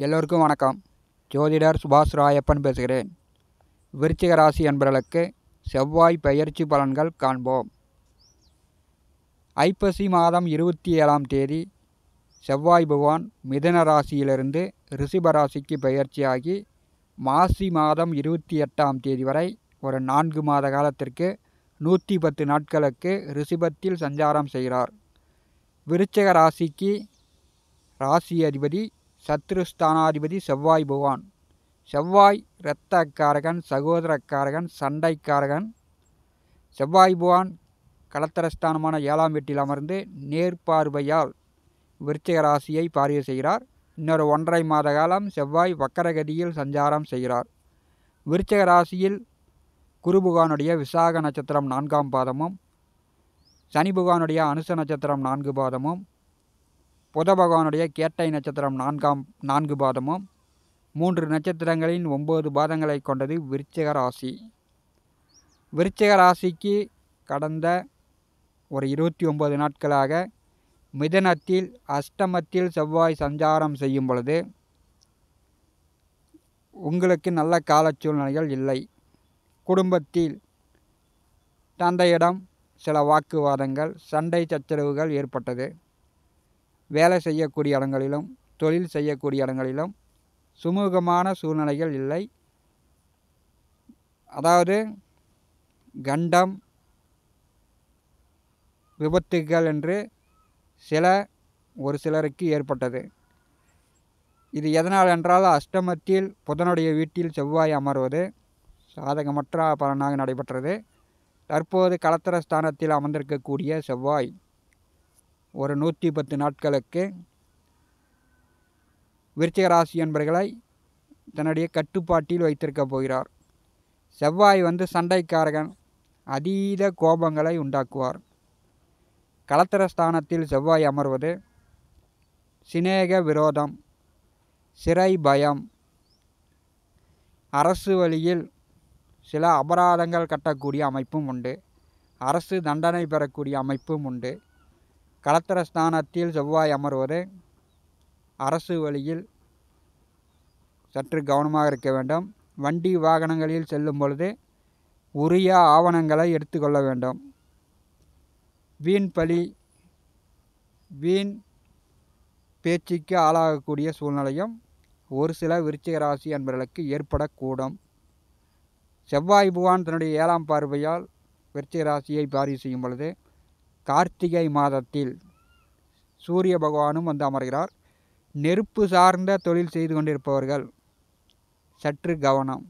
எல்லோருக்கும் வணக்கம் ஜோதிடர் சுபாஷ் ராயப்பன் பேசுகிறேன் விருச்சிக ராசி என்பவர்களுக்கு செவ்வாய் பெயர்ச்சி பலன்கள் காண்போம் ஐப்பசி மாதம் இருபத்தி ஏழாம் தேதி செவ்வாய் பகவான் மிதுன ராசியிலிருந்து ரிஷிப ராசிக்கு பெயர்ச்சியாகி மாசி மாதம் இருபத்தி எட்டாம் தேதி வரை ஒரு நான்கு மாத காலத்திற்கு நூற்றி பத்து நாட்களுக்கு ரிஷிபத்தில் சஞ்சாரம் செய்கிறார் விருச்சிக ராசிக்கு ராசி அதிபதி சத்ருஸ்தானாதிபதி செவ்வாய் பகவான் செவ்வாய் இரத்தக்காரகன் சகோதரக்காரகன் சண்டைக்காரகன் செவ்வாய் பகவான் கலத்தரஸ்தானமான ஏழாம் வீட்டில் அமர்ந்து நேர்பார்வையால் விருச்சிக ராசியை பார்வை செய்கிறார் இன்னொரு ஒன்றரை மாத காலம் செவ்வாய் வக்கரகதியில் சஞ்சாரம் செய்கிறார் விருச்சிக ராசியில் குரு பகவானுடைய விசாக நட்சத்திரம் நான்காம் பாதமும் சனி பகவானுடைய அனுச நட்சத்திரம் நான்கு பாதமும் புத பகவானுடைய கேட்டை நட்சத்திரம் நான்காம் நான்கு பாதமும் மூன்று நட்சத்திரங்களின் ஒம்பது பாதங்களை கொண்டது விருச்சிக ராசி விருச்சிக ராசிக்கு கடந்த ஒரு இருபத்தி ஒம்பது நாட்களாக மிதனத்தில் அஷ்டமத்தில் செவ்வாய் சஞ்சாரம் செய்யும் பொழுது உங்களுக்கு நல்ல கால சூழ்நிலைகள் இல்லை குடும்பத்தில் தந்தையிடம் சில வாக்குவாதங்கள் சண்டை சச்சரவுகள் ஏற்பட்டது வேலை செய்யக்கூடிய இடங்களிலும் தொழில் செய்யக்கூடிய இடங்களிலும் சுமூகமான சூழ்நிலைகள் இல்லை அதாவது கண்டம் விபத்துகள் என்று சில ஒரு சிலருக்கு ஏற்பட்டது இது எதனால் என்றால் அஷ்டமத்தில் புதனுடைய வீட்டில் செவ்வாய் அமர்வது சாதகமற்ற பலனாக நடைபெற்றது தற்போது கலத்தர ஸ்தானத்தில் அமர்ந்திருக்கக்கூடிய செவ்வாய் ஒரு நூற்றி பத்து நாட்களுக்கு விருச்சிக ராசி என்பர்களை தன்னுடைய கட்டுப்பாட்டில் வைத்திருக்க போகிறார் செவ்வாய் வந்து சண்டைக்காரகன் அதீத கோபங்களை உண்டாக்குவார் கலத்தர ஸ்தானத்தில் செவ்வாய் அமர்வது சிநேக விரோதம் சிறை பயம் அரசு வழியில் சில அபராதங்கள் கட்டக்கூடிய அமைப்பும் உண்டு அரசு தண்டனை பெறக்கூடிய அமைப்பும் உண்டு கலத்தர ஸ்தானத்தில் செவ்வாய் அமர்வது அரசு வழியில் சற்று கவனமாக இருக்க வேண்டும் வண்டி வாகனங்களில் செல்லும் பொழுது உரிய ஆவணங்களை எடுத்துக்கொள்ள வேண்டும் வீண் பலி வீண் பேச்சுக்கு ஆளாகக்கூடிய சூழ்நிலையும் ஒரு சில விருச்சிக ராசி என்பவர்களுக்கு ஏற்படக்கூடும் செவ்வாய் புகான் தன்னுடைய ஏழாம் பார்வையால் விருச்சிக ராசியை பார்வை செய்யும் பொழுது கார்த்திகை மாதத்தில் சூரிய பகவானும் வந்து அமர்கிறார் நெருப்பு சார்ந்த தொழில் செய்து கொண்டிருப்பவர்கள் சற்று கவனம்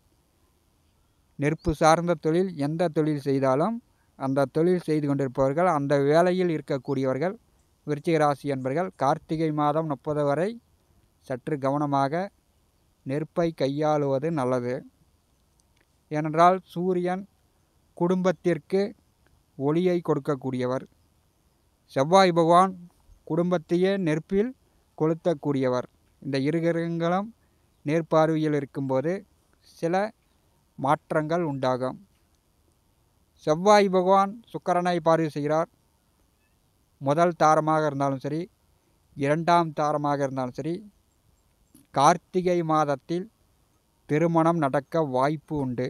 நெருப்பு சார்ந்த தொழில் எந்த தொழில் செய்தாலும் அந்த தொழில் செய்து கொண்டிருப்பவர்கள் அந்த வேலையில் இருக்கக்கூடியவர்கள் விருச்சிக ராசி என்பர்கள் கார்த்திகை மாதம் முப்பது வரை சற்று கவனமாக நெருப்பை கையாளுவது நல்லது ஏனென்றால் சூரியன் குடும்பத்திற்கு ஒளியை கொடுக்கக்கூடியவர் செவ்வாய் பகவான் குடும்பத்தையே நெருப்பில் கொளுத்தக்கூடியவர் இந்த இரு கிரகங்களும் நேர்பார்வையில் இருக்கும்போது சில மாற்றங்கள் உண்டாகும் செவ்வாய் பகவான் சுக்கரனை பார்வை செய்கிறார் முதல் தாரமாக இருந்தாலும் சரி இரண்டாம் தாரமாக இருந்தாலும் சரி கார்த்திகை மாதத்தில் திருமணம் நடக்க வாய்ப்பு உண்டு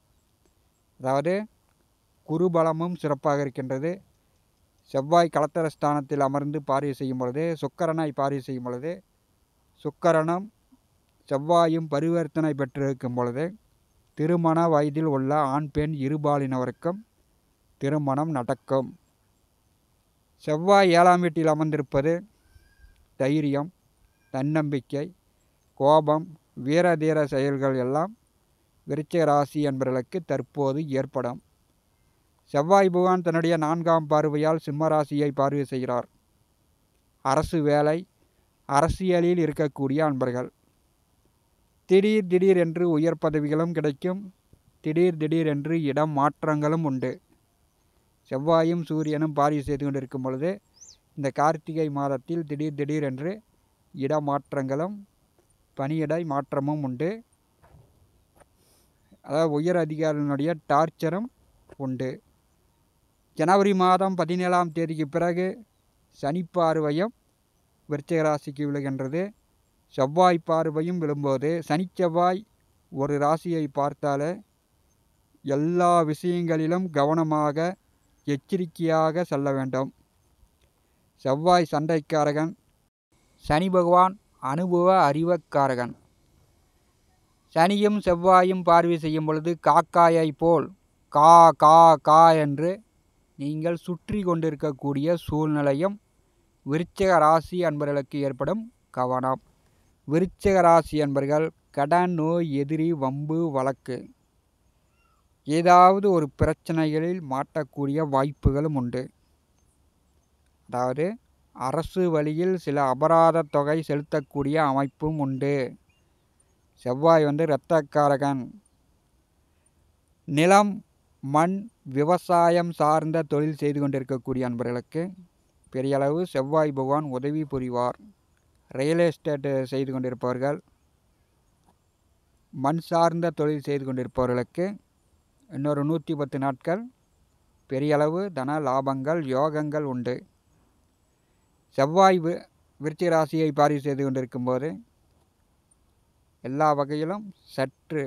அதாவது குருபலமும் சிறப்பாக இருக்கின்றது செவ்வாய் கலத்தர ஸ்தானத்தில் அமர்ந்து பார்வை செய்யும் பொழுது சுக்கரனை பார்வை செய்யும் பொழுது சுக்கரனும் செவ்வாயும் பரிவர்த்தனை பெற்றிருக்கும் பொழுது திருமண வயதில் உள்ள ஆண் பெண் இருபாலினவருக்கும் திருமணம் நடக்கும் செவ்வாய் ஏழாம் வீட்டில் அமர்ந்திருப்பது தைரியம் தன்னம்பிக்கை கோபம் வீரதீர செயல்கள் எல்லாம் விருச்சிக ராசி என்பவர்களுக்கு தற்போது ஏற்படும் செவ்வாய் பகவான் தன்னுடைய நான்காம் பார்வையால் சிம்மராசியை பார்வை செய்கிறார் அரசு வேலை அரசியலில் இருக்கக்கூடிய அன்பர்கள் திடீர் திடீர் என்று உயர் பதவிகளும் கிடைக்கும் திடீர் திடீர் என்று இடம் மாற்றங்களும் உண்டு செவ்வாயும் சூரியனும் பார்வை செய்து கொண்டிருக்கும் பொழுது இந்த கார்த்திகை மாதத்தில் திடீர் திடீர் என்று இடமாற்றங்களும் பணியிடை மாற்றமும் உண்டு அதாவது உயர் அதிகாரிகளுடைய டார்ச்சரும் உண்டு ஜனவரி மாதம் பதினேழாம் தேதிக்கு பிறகு சனி பார்வையும் விருச்சிக ராசிக்கு விழுகின்றது செவ்வாய் பார்வையும் விழும்போது சனி செவ்வாய் ஒரு ராசியை பார்த்தாலே எல்லா விஷயங்களிலும் கவனமாக எச்சரிக்கையாக செல்ல வேண்டும் செவ்வாய் சண்டைக்காரகன் சனி பகவான் அனுபவ அறிவக்காரகன் சனியும் செவ்வாயும் பார்வை செய்யும் பொழுது காக்காயை போல் கா கா கா என்று நீங்கள் சுற்றி கொண்டிருக்கக்கூடிய சூழ்நிலையும் விருச்சிக ராசி அன்பர்களுக்கு ஏற்படும் கவனம் விருச்சிக ராசி அன்பர்கள் கடன் நோய் எதிரி வம்பு வழக்கு ஏதாவது ஒரு பிரச்சனைகளில் மாட்டக்கூடிய வாய்ப்புகளும் உண்டு அதாவது அரசு வழியில் சில அபராத தொகை செலுத்தக்கூடிய அமைப்பும் உண்டு செவ்வாய் வந்து இரத்தக்காரகன் நிலம் மண் விவசாயம் சார்ந்த தொழில் செய்து கொண்டிருக்கக்கூடிய அன்பர்களுக்கு பெரிய அளவு செவ்வாய் பகவான் உதவி புரிவார் ரியல் எஸ்டேட்டு செய்து கொண்டிருப்பவர்கள் மண் சார்ந்த தொழில் செய்து கொண்டிருப்பவர்களுக்கு இன்னொரு நூற்றி பத்து நாட்கள் பெரிய அளவு தன லாபங்கள் யோகங்கள் உண்டு செவ்வாய் வி விருச்சிக ராசியை பார்வை செய்து கொண்டிருக்கும்போது எல்லா வகையிலும் சற்று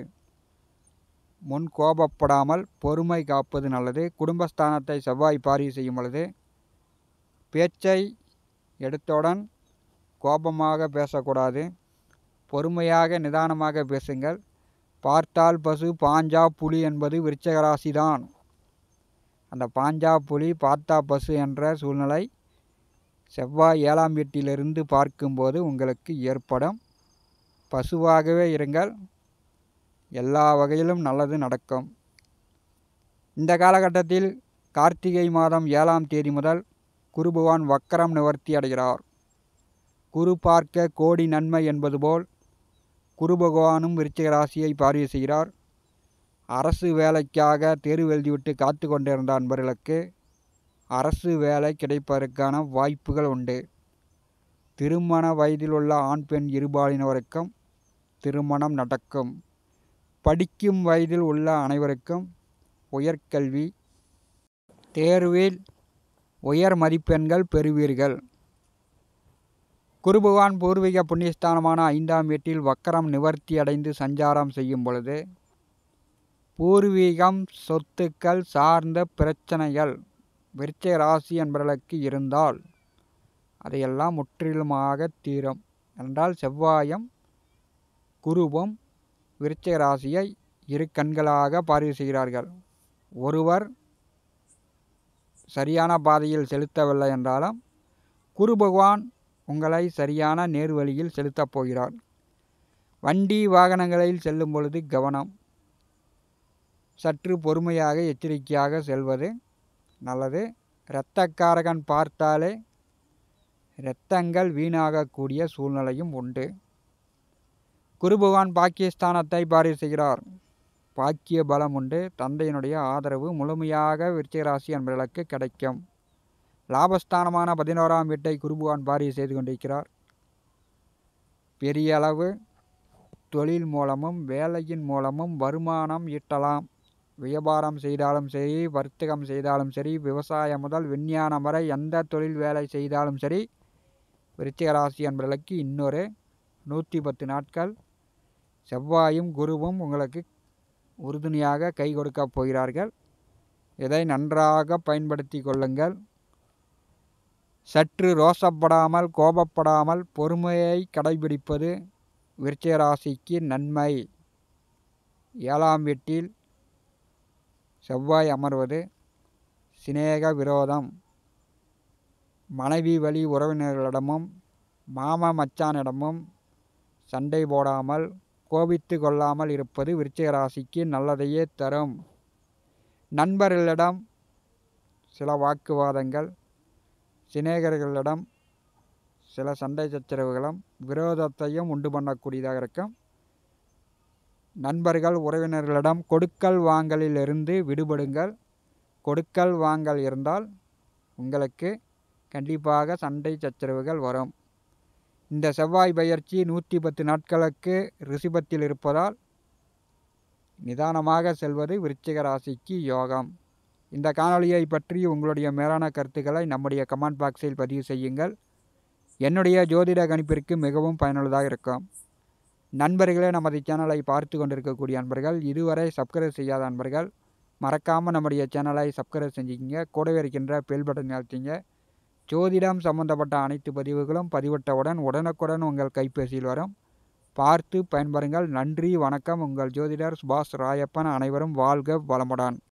முன் கோபப்படாமல் பொறுமை காப்பது நல்லது குடும்பஸ்தானத்தை செவ்வாய் பார்வை செய்யும் பொழுது பேச்சை எடுத்தவுடன் கோபமாக பேசக்கூடாது பொறுமையாக நிதானமாக பேசுங்கள் பார்த்தால் பசு பாஞ்சா புலி என்பது விருச்சக ராசிதான் அந்த பாஞ்சா புலி பார்த்தா பசு என்ற சூழ்நிலை செவ்வாய் ஏழாம் வீட்டிலிருந்து பார்க்கும்போது உங்களுக்கு ஏற்படும் பசுவாகவே இருங்கள் எல்லா வகையிலும் நல்லது நடக்கும் இந்த காலகட்டத்தில் கார்த்திகை மாதம் ஏழாம் தேதி முதல் குரு பகவான் வக்கரம் நிவர்த்தி அடைகிறார் குரு பார்க்க கோடி நன்மை என்பது போல் குரு பகவானும் விருச்சிக ராசியை பார்வை செய்கிறார் அரசு வேலைக்காக தேர்வு எழுதிவிட்டு காத்து கொண்டிருந்த அன்பர்களுக்கு அரசு வேலை கிடைப்பதற்கான வாய்ப்புகள் உண்டு திருமண வயதில் உள்ள ஆண் பெண் இருபாலினருக்கும் திருமணம் நடக்கும் படிக்கும் வயதில் உள்ள அனைவருக்கும் உயர்கல்வி தேர்வில் உயர் மதிப்பெண்கள் பெறுவீர்கள் குரு பகவான் பூர்வீக புண்ணியஸ்தானமான ஐந்தாம் வீட்டில் வக்கரம் நிவர்த்தி அடைந்து சஞ்சாரம் செய்யும் பொழுது பூர்வீகம் சொத்துக்கள் சார்ந்த பிரச்சனைகள் விருச்சிக ராசி என்பவர்களுக்கு இருந்தால் அதையெல்லாம் முற்றிலுமாக தீரும் என்றால் செவ்வாயும் குருவும் விருச்சிக ராசியை இரு கண்களாக பார்வை செய்கிறார்கள் ஒருவர் சரியான பாதையில் செலுத்தவில்லை என்றாலும் குரு பகவான் உங்களை சரியான நேர்வழியில் செலுத்தப் போகிறார் வண்டி வாகனங்களில் செல்லும் பொழுது கவனம் சற்று பொறுமையாக எச்சரிக்கையாக செல்வது நல்லது இரத்தக்காரகன் பார்த்தாலே இரத்தங்கள் வீணாகக்கூடிய சூழ்நிலையும் உண்டு குரு பகவான் பாக்கியஸ்தானத்தை பார்வை செய்கிறார் பாக்கிய பலம் உண்டு தந்தையினுடைய ஆதரவு முழுமையாக விருச்சிகராசி என்பவர்களுக்கு கிடைக்கும் லாபஸ்தானமான பதினோராம் வீட்டை குரு பகவான் பார்வை செய்து கொண்டிருக்கிறார் பெரிய அளவு தொழில் மூலமும் வேலையின் மூலமும் வருமானம் ஈட்டலாம் வியாபாரம் செய்தாலும் சரி வர்த்தகம் செய்தாலும் சரி விவசாயம் முதல் விஞ்ஞானம் வரை எந்த தொழில் வேலை செய்தாலும் சரி விருச்சிக ராசி என்பவர்களுக்கு இன்னொரு நூற்றி பத்து நாட்கள் செவ்வாயும் குருவும் உங்களுக்கு உறுதுணையாக கை கொடுக்கப் போகிறார்கள் இதை நன்றாக பயன்படுத்தி கொள்ளுங்கள் சற்று ரோசப்படாமல் கோபப்படாமல் பொறுமையை கடைபிடிப்பது விருச்சிக ராசிக்கு நன்மை ஏழாம் வீட்டில் செவ்வாய் அமர்வது சிநேக விரோதம் மனைவி வழி உறவினர்களிடமும் மாமா மச்சானிடமும் சண்டை போடாமல் கோபித்து கொள்ளாமல் இருப்பது விருச்சிக ராசிக்கு நல்லதையே தரும் நண்பர்களிடம் சில வாக்குவாதங்கள் சிநேகர்களிடம் சில சண்டை சச்சரவுகளும் விரோதத்தையும் உண்டு பண்ணக்கூடியதாக இருக்கும் நண்பர்கள் உறவினர்களிடம் கொடுக்கல் வாங்கலிலிருந்து விடுபடுங்கள் கொடுக்கல் வாங்கல் இருந்தால் உங்களுக்கு கண்டிப்பாக சண்டை சச்சரவுகள் வரும் இந்த செவ்வாய் பயிற்சி நூற்றி பத்து நாட்களுக்கு ரிஷபத்தில் இருப்பதால் நிதானமாக செல்வது விருச்சிக ராசிக்கு யோகம் இந்த காணொளியை பற்றி உங்களுடைய மேலான கருத்துக்களை நம்முடைய கமெண்ட் பாக்ஸில் பதிவு செய்யுங்கள் என்னுடைய ஜோதிட கணிப்பிற்கு மிகவும் பயனுள்ளதாக இருக்கும் நண்பர்களே நமது சேனலை பார்த்து கொண்டிருக்கக்கூடிய அன்பர்கள் இதுவரை சப்ஸ்கிரைப் செய்யாத அன்பர்கள் மறக்காமல் நம்முடைய சேனலை சப்ஸ்கிரைப் செஞ்சுக்கிங்க கூடவே இருக்கின்ற பெல் பட்டன் அழுத்திங்க ஜோதிடம் சம்பந்தப்பட்ட அனைத்து பதிவுகளும் பதிவிட்டவுடன் உடனுக்குடன் உங்கள் கைபேசியில் வரும் பார்த்து பயன்பெறுங்கள் நன்றி வணக்கம் உங்கள் ஜோதிடர் சுபாஷ் ராயப்பன் அனைவரும் வாழ்க வளமுடன்